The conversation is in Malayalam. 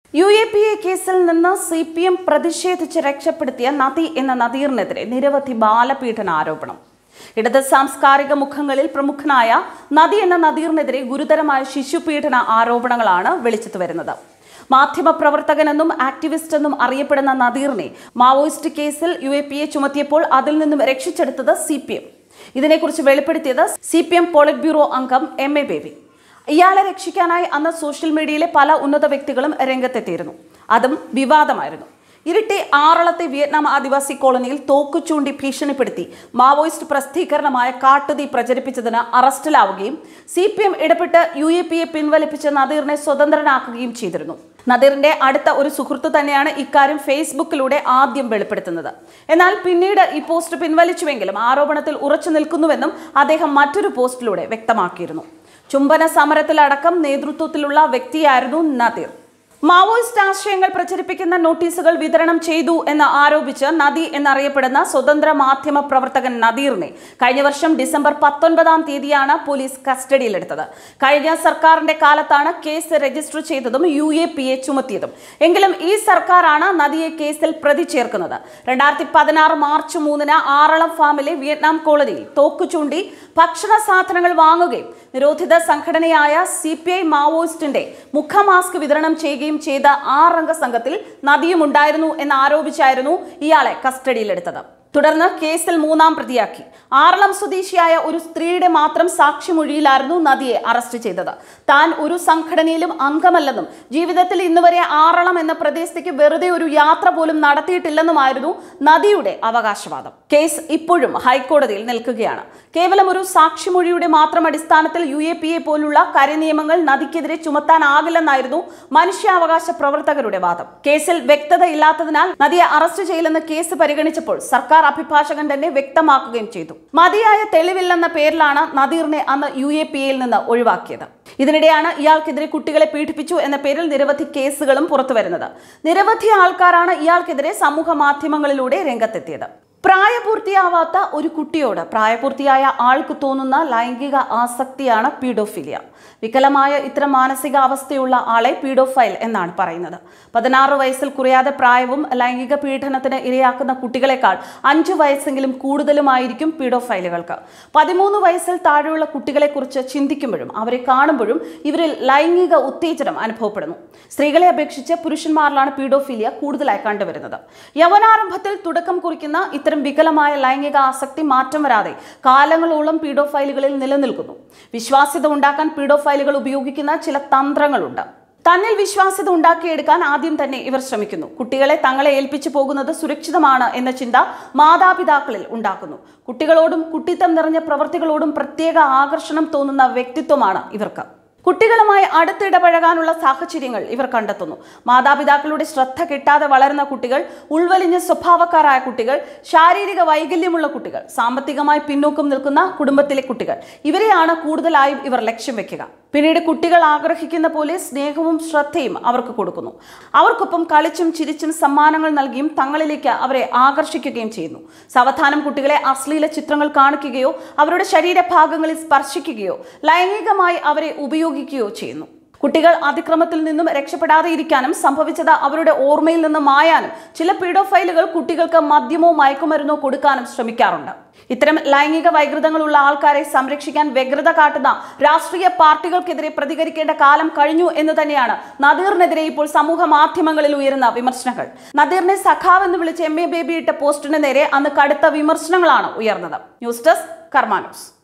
യു എ പി എ കേസിൽ നിന്ന് സി പി എം പ്രതിഷേധിച്ച് രക്ഷപ്പെടുത്തിയ നദി എന്ന നദീറിനെതിരെ നിരവധി ബാലപീഡന ആരോപണം ഇടത് സാംസ്കാരിക മുഖങ്ങളിൽ പ്രമുഖനായ നദി എന്ന നദീറിനെതിരെ ഗുരുതരമായ ശിശുപീഡന ആരോപണങ്ങളാണ് വെളിച്ചത്ത് വരുന്നത് മാധ്യമപ്രവർത്തകനെന്നും ആക്ടിവിസ്റ്റ് എന്നും അറിയപ്പെടുന്ന നദീറിനെ മാവോയിസ്റ്റ് കേസിൽ യു എ പി എ ചുമത്തിയപ്പോൾ അതിൽ നിന്നും രക്ഷിച്ചെടുത്തത് സി പി എം ഇതിനെക്കുറിച്ച് വെളിപ്പെടുത്തിയത് C P M polit bureau അംഗം എം എ ബേബി ഇയാളെ രക്ഷിക്കാനായി അന്ന് സോഷ്യൽ മീഡിയയിലെ പല ഉന്നത വ്യക്തികളും രംഗത്തെത്തിയിരുന്നു അതും വിവാദമായിരുന്നു ഇരിട്ടി ആറളത്തെ വിയറ്റ്നാം ആദിവാസി കോളനിയിൽ തോക്കു ചൂണ്ടി ഭീഷണിപ്പെടുത്തി മാവോയിസ്റ്റ് പ്രസിദ്ധീകരണമായ കാട്ടുതീ പ്രചരിപ്പിച്ചതിന് അറസ്റ്റിലാവുകയും സി പി എം ഇടപെട്ട് യു എ പി എ പിൻവലിപ്പിച്ച് നദീറിനെ സ്വതന്ത്രനാക്കുകയും ചെയ്തിരുന്നു നദീറിന്റെ അടുത്ത ഒരു സുഹൃത്ത് തന്നെയാണ് ഇക്കാര്യം ഫേസ്ബുക്കിലൂടെ ആദ്യം വെളിപ്പെടുത്തുന്നത് എന്നാൽ പിന്നീട് ഈ പോസ്റ്റ് പിൻവലിച്ചുവെങ്കിലും ആരോപണത്തിൽ ഉറച്ചു നിൽക്കുന്നുവെന്നും അദ്ദേഹം മറ്റൊരു പോസ്റ്റിലൂടെ വ്യക്തമാക്കിയിരുന്നു ചുംബന സമരത്തിലടക്കം നേതൃത്വത്തിലുള്ള വ്യക്തിയായിരുന്നു നദീർ മാവോയിസ്റ്റ് ആശയങ്ങൾ പ്രചരിപ്പിക്കുന്ന നോട്ടീസുകൾ വിതരണം ചെയ്തു എന്ന് ആരോപിച്ച് നദി എന്നറിയപ്പെടുന്ന സ്വതന്ത്ര മാധ്യമ പ്രവർത്തകൻ നദീറിനെ കഴിഞ്ഞ വർഷം ഡിസംബർ പത്തൊൻപതാം തീയതിയാണ് പോലീസ് കസ്റ്റഡിയിലെടുത്തത് കഴിഞ്ഞ സർക്കാരിന്റെ കാലത്താണ് കേസ് രജിസ്റ്റർ ചെയ്തതും യു എ പി എ ചുമത്തിയതും എങ്കിലും ഈ സർക്കാരാണ് നദിയെ കേസിൽ പ്രതി ചേർക്കുന്നത് രണ്ടായിരത്തി പതിനാറ് മാർച്ച് മൂന്നിന് ആറളം ഫാമിലെ വിയറ്റ്നാം കോളനിയിൽ തോക്കു ചൂണ്ടി ഭക്ഷണ സാധനങ്ങൾ വാങ്ങുകയും നിരോധിത സംഘടനയായ സി പി ഐ മാവോയിസ്റ്റിന്റെ മുഖമാസ്ക് വിതരണം ചെയ്യുകയും ചെയ്ത ആറംഗ സംഘത്തിൽ നദിയും ഉണ്ടായിരുന്നു എന്ന് ആരോപിച്ചായിരുന്നു ഇയാളെ കസ്റ്റഡിയിലെടുത്തത് തുടർന്ന് കേസിൽ മൂന്നാം പ്രതിയാക്കി ആറളം സ്വദേശിയായ ഒരു സ്ത്രീയുടെ മാത്രം സാക്ഷിമൊഴിയിലായിരുന്നു നദിയെ അറസ്റ്റ് ചെയ്തത് താൻ ഒരു സംഘടനയിലും അംഗമല്ലെന്നും ജീവിതത്തിൽ ഇന്നുവരെ ആറളം എന്ന പ്രദേശത്തേക്ക് വെറുതെ ഒരു യാത്ര പോലും നടത്തിയിട്ടില്ലെന്നുമായിരുന്നു നദിയുടെ അവകാശവാദം കേസ് ഇപ്പോഴും ഹൈക്കോടതിയിൽ നിൽക്കുകയാണ് കേവലം ഒരു സാക്ഷിമൊഴിയുടെ മാത്രം അടിസ്ഥാനത്തിൽ യു എ പി എ പോലുള്ള കരിനിയമങ്ങൾ നദിക്കെതിരെ ചുമത്താനാകില്ലെന്നായിരുന്നു മനുഷ്യാവകാശ പ്രവർത്തകരുടെ വാദം കേസിൽ വ്യക്തത ഇല്ലാത്തതിനാൽ നദിയെ അറസ്റ്റ് ചെയ്യില്ലെന്ന് കേസ് പരിഗണിച്ചപ്പോൾ സർക്കാർ അഭിഭാഷകൻ തന്നെ വ്യക്തമാക്കുകയും ചെയ്തു മതിയായ തെളിവില്ലെന്ന പേരിലാണ് നദീറിനെ അന്ന് യു എ പി എയിൽ നിന്ന് ഒഴിവാക്കിയത് ഇതിനിടെയാണ് ഇയാൾക്കെതിരെ കുട്ടികളെ പീഡിപ്പിച്ചു എന്ന പേരിൽ നിരവധി കേസുകളും പുറത്തുവരുന്നത് നിരവധി ആൾക്കാരാണ് ഇയാൾക്കെതിരെ സമൂഹ മാധ്യമങ്ങളിലൂടെ രംഗത്തെത്തിയത് പ്രായപൂർത്തിയാവാത്ത ഒരു കുട്ടിയോട് പ്രായപൂർത്തിയായ ആൾക്ക് തോന്നുന്ന ലൈംഗിക ആസക്തിയാണ് പീഡോഫിലിയ വികലമായ ഇത്തരം മാനസികാവസ്ഥയുള്ള ആളെ പീഡോഫൈൽ എന്നാണ് പറയുന്നത് പതിനാറ് വയസ്സിൽ കുറയാതെ പ്രായവും ലൈംഗിക പീഡനത്തിന് ഇരയാക്കുന്ന കുട്ടികളെക്കാൾ അഞ്ചു വയസ്സെങ്കിലും കൂടുതലുമായിരിക്കും പീഡോഫൈലുകൾക്ക് പതിമൂന്ന് വയസ്സിൽ താഴെയുള്ള കുട്ടികളെക്കുറിച്ച് ചിന്തിക്കുമ്പോഴും അവരെ കാണുമ്പോഴും ഇവരിൽ ലൈംഗിക ഉത്തേജനം അനുഭവപ്പെടുന്നു സ്ത്രീകളെ അപേക്ഷിച്ച് പുരുഷന്മാരിലാണ് പീഡോഫീലിയ കൂടുതലായി കണ്ടുവരുന്നത് യവനാരംഭത്തിൽ തുടക്കം കുറിക്കുന്ന ഇത്തരം വികലമായ ലൈംഗിക ആസക്തി മാറ്റം വരാതെ കാലങ്ങളോളം പീഡോഫൈലുകളിൽ നിലനിൽക്കുന്നു വിശ്വാസ്യത ഉണ്ടാക്കാൻ പീഡോഫൈലുകൾ ഉപയോഗിക്കുന്ന ചില തന്ത്രങ്ങളുണ്ട് തന്നിൽ വിശ്വാസ്യത ഉണ്ടാക്കിയെടുക്കാൻ ആദ്യം തന്നെ ഇവർ ശ്രമിക്കുന്നു കുട്ടികളെ തങ്ങളെ ഏൽപ്പിച്ചു പോകുന്നത് സുരക്ഷിതമാണ് എന്ന ചിന്ത മാതാപിതാക്കളിൽ ഉണ്ടാക്കുന്നു കുട്ടികളോടും കുട്ടിത്തം നിറഞ്ഞ പ്രവൃത്തികളോടും പ്രത്യേക ആകർഷണം തോന്നുന്ന വ്യക്തിത്വമാണ് ഇവർക്ക് കുട്ടികളുമായി അടുത്തിടപഴകാനുള്ള സാഹചര്യങ്ങൾ ഇവർ കണ്ടെത്തുന്നു മാതാപിതാക്കളുടെ ശ്രദ്ധ കിട്ടാതെ വളരുന്ന കുട്ടികൾ ഉൾവലിഞ്ഞ സ്വഭാവക്കാരായ കുട്ടികൾ ശാരീരിക വൈകല്യമുള്ള കുട്ടികൾ സാമ്പത്തികമായി പിന്നോക്കം നിൽക്കുന്ന കുടുംബത്തിലെ കുട്ടികൾ ഇവരെയാണ് കൂടുതലായും ഇവർ ലക്ഷ്യം വെക്കുക പിന്നീട് കുട്ടികൾ ആഗ്രഹിക്കുന്ന പോലെ സ്നേഹവും ശ്രദ്ധയും അവർക്ക് കൊടുക്കുന്നു അവർക്കൊപ്പം കളിച്ചും ചിരിച്ചും സമ്മാനങ്ങൾ നൽകിയും തങ്ങളിലേക്ക് അവരെ ആകർഷിക്കുകയും ചെയ്യുന്നു സാവധാനം കുട്ടികളെ അശ്ലീല ചിത്രങ്ങൾ കാണിക്കുകയോ അവരുടെ ശരീരഭാഗങ്ങളിൽ സ്പർശിക്കുകയോ ലൈംഗികമായി അവരെ ഉപയോഗിക്കുകയോ ചെയ്യുന്നു കുട്ടികൾ അതിക്രമത്തിൽ നിന്നും രക്ഷപ്പെടാതെ ഇരിക്കാനും സംഭവിച്ചത് അവരുടെ ഓർമ്മയിൽ നിന്ന് മായാനും ചില പീഡോഫൈലുകൾ കുട്ടികൾക്ക് മദ്യമോ മയക്കുമരുന്നോ കൊടുക്കാനും ശ്രമിക്കാറുണ്ട് ഇത്തരം ലൈംഗിക വൈകൃതങ്ങളുള്ള ആൾക്കാരെ സംരക്ഷിക്കാൻ വ്യഗ്രത കാട്ടുന്ന രാഷ്ട്രീയ പാർട്ടികൾക്കെതിരെ പ്രതികരിക്കേണ്ട കാലം കഴിഞ്ഞു എന്ന് തന്നെയാണ് നദീറിനെതിരെ ഇപ്പോൾ സമൂഹ മാധ്യമങ്ങളിൽ ഉയരുന്ന വിമർശനങ്ങൾ നദീറിനെ സഖാവ് എന്ന് വിളിച്ച് എം എ ബേബി ഇട്ട പോസ്റ്റിന് നേരെ അന്ന് കടുത്ത വിമർശനങ്ങളാണ് ഉയർന്നത് ന്യൂസ് ഡെസ്ക് കർമാ ന്യൂസ്